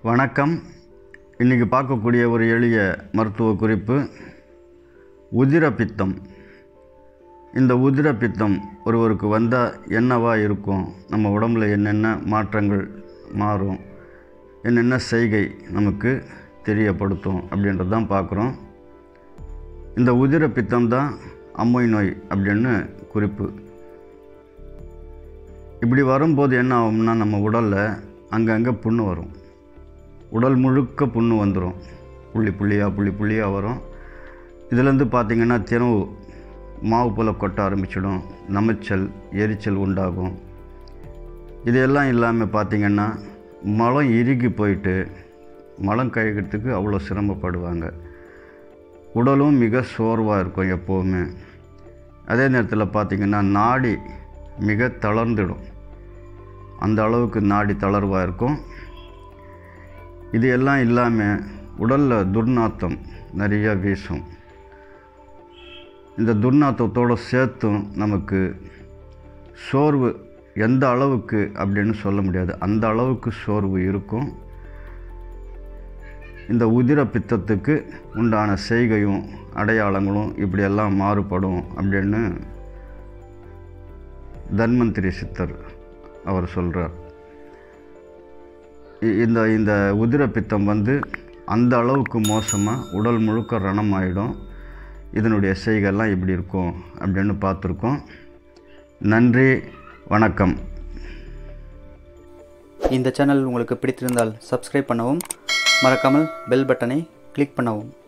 வணக்கம் இன்றைக்கி பார்க்கக்கூடிய ஒரு எளிய மருத்துவ குறிப்பு உதிரப்பித்தம் இந்த உதிரப்பித்தம் ஒருவருக்கு வந்தால் என்னவா இருக்கும் நம்ம உடம்புல என்னென்ன மாற்றங்கள் மாறும் என்னென்ன செய்கை நமக்கு தெரியப்படுத்தும் அப்படின்றது தான் பார்க்குறோம் இந்த உதிரப்பித்தம் தான் அம்மை நோய் அப்படின்னு குறிப்பு இப்படி வரும்போது என்ன ஆகும்னா நம்ம உடலில் அங்கங்கே புண்ணு வரும் உடல் முழுக்க புண்ணு வந்துடும் புள்ளி புள்ளியாக புள்ளி புள்ளியாக வரும் இதுலேருந்து பார்த்திங்கன்னா தினவு மாவு போல் கொட்ட ஆரம்பிச்சிடும் நமைச்சல் எரிச்சல் உண்டாகும் இதெல்லாம் இல்லாமல் பார்த்திங்கன்னா மலம் இறுகி போயிட்டு மலம் கழுகிறதுக்கு அவ்வளோ சிரமப்படுவாங்க உடலும் மிக சோர்வாக இருக்கும் எப்போவுமே அதே நேரத்தில் பார்த்திங்கன்னா நாடி மிக தளர்ந்துடும் அந்த அளவுக்கு நாடி தளர்வாக இருக்கும் இது எல்லாம் இல்லாமல் உடலில் துர்நாற்றம் நிறைய வீசும் இந்த துர்நாற்றத்தோடு சேர்த்தும் நமக்கு சோர்வு எந்த அளவுக்கு அப்படின்னு சொல்ல முடியாது அந்த அளவுக்கு சோர்வு இருக்கும் இந்த உதிர பித்தத்துக்கு உண்டான செய்கையும் அடையாளங்களும் இப்படியெல்லாம் மாறுபடும் அப்படின்னு தன்வந்திரி சித்தர் அவர் சொல்கிறார் இந்த இந்த உதிர பித்தம் வந்து அந்த அளவுக்கு மோசமாக உடல் முழுக்க ரணம் ஆகிடும் இதனுடைய செய்கைலாம் இப்படி இருக்கும் அப்படின்னு பார்த்துருக்கோம் நன்றி வணக்கம் இந்த சேனல் உங்களுக்கு பிடித்திருந்தால் சப்ஸ்கிரைப் பண்ணவும் மறக்காமல் பெல் பட்டனை கிளிக் பண்ணவும்